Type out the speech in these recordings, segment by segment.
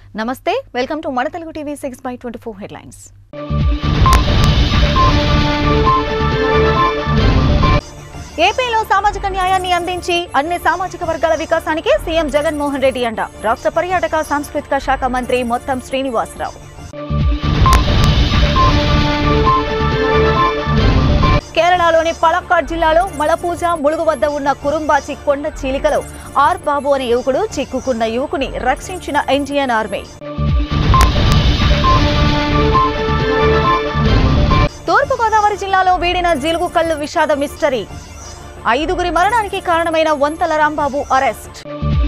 నమస్తే welcome to మన Telugu TV six by twenty four headlines ఏపీలో సామాజిక న్యాయాన్ని అందించి అన్ని సామాజిక వర్గాల వికాసానికి సీఎం జగన్మోహన్ రెడ్డి అంట రాష్ట్ర పర్యాటక సాంస్కృతిక శాఖ మంత్రి మొత్తం శ్రీనివాసరావు కేరళలోని పలక్కాడ్ జిల్లాలో మలపూజ ములుగు వద్ద ఉన్న కురుంబాచి కొండ చీలికలో ఆర్ బాబు అనే యువకుడు చిక్కుకున్న యువకుని రక్షించిన ఇండియన్ ఆర్మీ తూర్పుగోదావరి జిల్లాలో వీడిన జిలుగు కళ్ళు విషాద మిస్టరీ ఐదుగురి మరణానికి కారణమైన వంతల రాంబాబు అరెస్ట్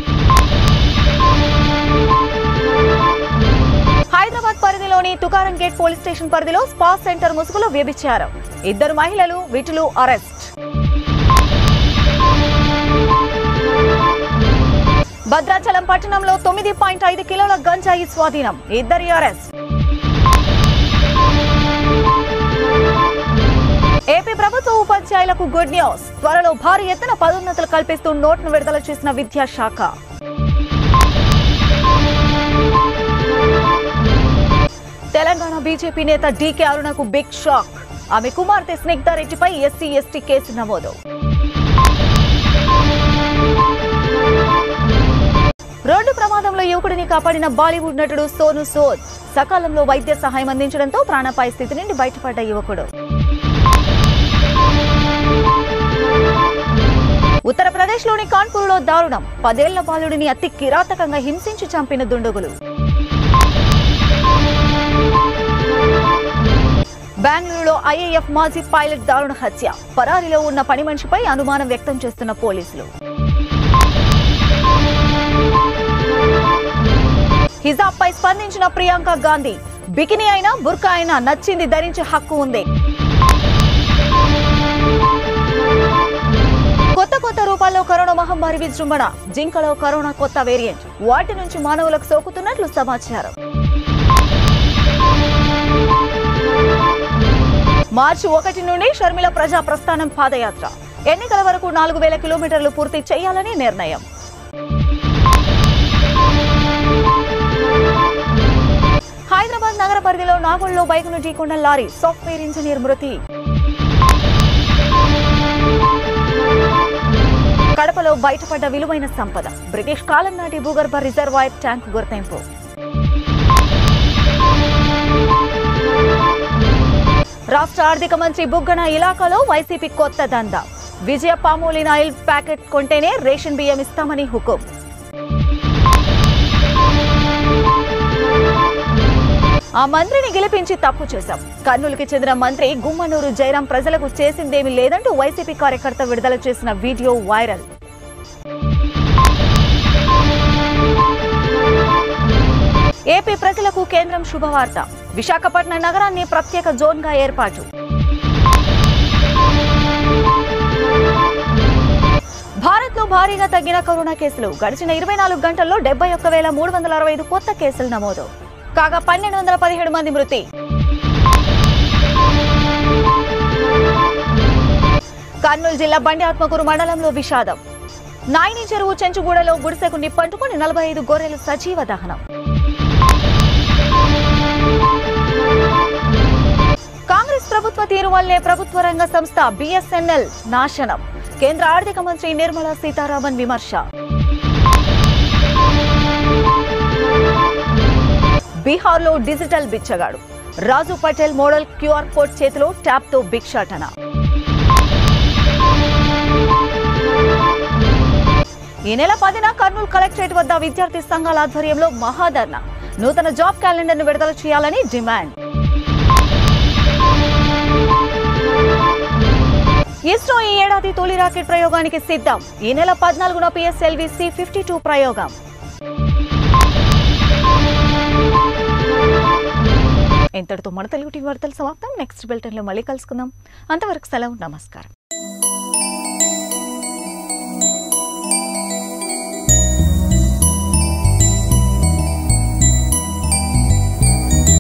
హైదరాబాద్ పరిధిలోని తుకారం గేట్ పోలీస్ స్టేషన్ పరిధిలో స్పా సెంటర్ ముసుగులో వ్యభిచారం ఇద్దరు మహిళలు విటులు అరెస్ట్ భద్రాచలం పట్టణంలో తొమ్మిది పాయింట్ ఐదు కిలోల గంజాయి స్వాధీనం ఇద్దరి అరెస్ట్ ఏపీ ప్రభుత్వ ఉపాధ్యాయులకు గుడ్ న్యూస్ త్వరలో భారీ ఎత్తున పదోన్నతులు కల్పిస్తూ నోట్ను విడుదల చేసిన విద్యాశాఖ తెలంగాణ బీజేపీ నేత డీకే అరుణకు బిగ్ షాక్ ఆమె కుమార్తె స్నిగ్ధారెడ్డిపై ఎస్సీ ఎస్టీ కేసు నమోదు రోడ్డు ప్రమాదంలో యువకుడిని కాపాడిన బాలీవుడ్ నటుడు సోను సోద్ సకాలంలో వైద్య సహాయం అందించడంతో ప్రాణాపాయ స్థితి నుండి బయటపడ్డ యువకుడు ఉత్తరప్రదేశ్లోని కాన్పూర్లో దారుణం పదేళ్ల బాలుడిని అతి కిరాతకంగా హింసించి చంపిన దుండగులు బెంగళూరులో ఐఏఎఫ్ మాజీ పైలట్ దారుణ హత్య పరారీలో ఉన్న పని మనిషిపై అనుమానం వ్యక్తం చేస్తున్న పోలీసులు హిజాబ్ పై స్పందించిన ప్రియాంక గాంధీ బికినీ అయినా బుర్కా అయినా నచ్చింది ధరించే హక్కు ఉంది కొత్త కొత్త రూపాల్లో కరోనా మహమ్మారి విజృంభణ జింకలో కరోనా కొత్త వేరియంట్ వాటి నుంచి మానవులకు సోకుతున్నట్లు సమాచారం మార్చి ఒకటి నుండి షర్మిల ప్రజా ప్రస్థానం పాదయాత్ర ఎన్నికల వరకు నాలుగు వేల కిలోమీటర్లు పూర్తి చేయాలని నిర్ణయం హైదరాబాద్ నగర పరిధిలో నాగోల్లో బైకును ఢీకొన్న లారీ సాఫ్ట్వేర్ ఇంజనీర్ మృతి కడపలో బయటపడ్డ విలువైన సంపద బ్రిటిష్ కాలం నాటి భూగర్భ రిజర్వాయర్ ట్యాంక్ గుర్తింపు రాష్ట్ర ఆర్థిక మంత్రి బుగ్గన ఇలాకాలో వైసీపీ కొత్త దందా విజయ పామోలిన్ ఆయిల్ ప్యాకెట్ కొంటేనే రేషన్ బియ్యం ఇస్తామని హుకుం ఆ మంత్రిని గెలిపించి తప్పు చేశాం కర్నూలుకి చెందిన మంత్రి గుమ్మనూరు జయరాం ప్రజలకు చేసిందేమీ లేదంటూ వైసీపీ కార్యకర్త విడుదల చేసిన వీడియో వైరల్ ఏపీ ప్రజలకు కేంద్రం శుభవార్త విశాఖపట్నం నగరాన్ని ప్రత్యేక జోన్గా ఏర్పాటు భారత్లో భారీగా తగ్గిన కరోనా కేసులు గడిచిన ఇరవై నాలుగు గంటల్లో డెబ్బై ఒక్క వేల మూడు వందల అరవై ఐదు కొత్త కేసులు నమోదు కాగా పన్నెండు వందల పదిహేడు మంది మృతి కర్నూలు జిల్లా బండి ఆత్మకూరు మండలంలో విషాదం నాయని చెరువు చెంచుగూడలో గుడిసెకు నిప్పంటుకుని నలభై ఐదు గొర్రెలు సజీవ దహనం కాంగ్రెస్ ప్రభుత్వ తీరు వల్లే ప్రభుత్వ రంగ సంస్థ బిఎస్ఎన్ఎల్ నాశనం కేంద్ర ఆర్థిక మంత్రి నిర్మలా సీతారామన్ విమర్శ బీహార్లో డిజిటల్ బిచ్చగాడు Raju Patel model QR code చేతిలో ట్యాప్తో భిక్షాటన ఈ నెల పదిన కర్నూలు కలెక్టరేట్ వద్ద విద్యార్థి సంఘాల ఆధ్వర్యంలో మహాధర్ణ నూతన జాబ్ క్యాలెండర్ను విడుదల చేయాలని డిమాండ్ ఇస్రో ఈ ఏడాది తొలి రాకెట్ ప్రయోగానికి సిద్ధం ఈ నెల పద్నాలుగున పిఎస్ఎల్వి సి ఫిఫ్టీ టూ ప్రయోగం ఇంతటితో మన తెలుగు టీవీ వార్తలు సమాప్తం నెక్స్ట్ బులెటిన్లో మళ్ళీ కలుసుకుందాం అంతవరకు సెలవు నమస్కారం